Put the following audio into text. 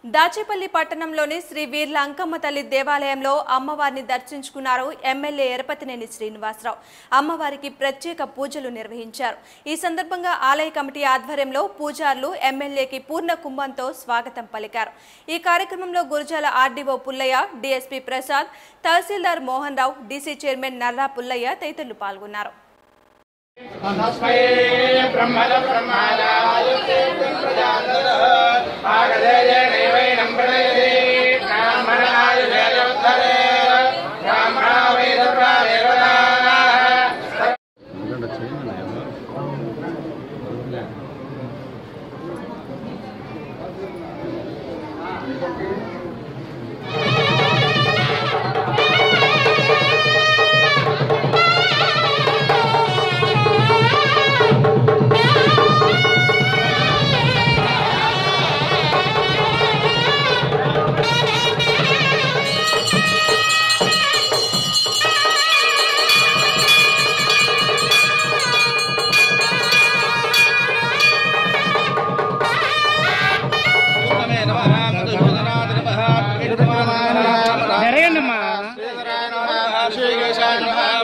దాచేపల్లి పట్టణంలోని శ్రీ వీర్ల అంకమ్మ తల్లి దేవాలయంలో అమ్మవారిని దర్శించుకున్నారు ఎమ్మెల్యే ఎరపతినేని శ్రీనివాసరావు అమ్మవారికి ప్రత్యేక పూజలు నిర్వహించారు ఈ సందర్భంగా ఆలయ కమిటీ ఆధ్వర్యంలో పూజారులు ఎమ్మెల్యేకి పూర్ణ కుంభంతో స్వాగతం పలికారు ఈ కార్యక్రమంలో Gurajala RDO Pullaiah DSP Prasad tahsildar Mohan Rao DC chairman Nalla Pullaiah తదితరులు పాల్గొన్నారు तस्मै ब्रह्मण ब्रह्मादायुक्ते प्रजातः आगधेयेनैवैनं प्रणयति ब्राह्मणायुधेयोद्धरे ब्राह्मणा वै सर्वा देवताः జరగండి అమ్మా శ్రీకేశాయ నమః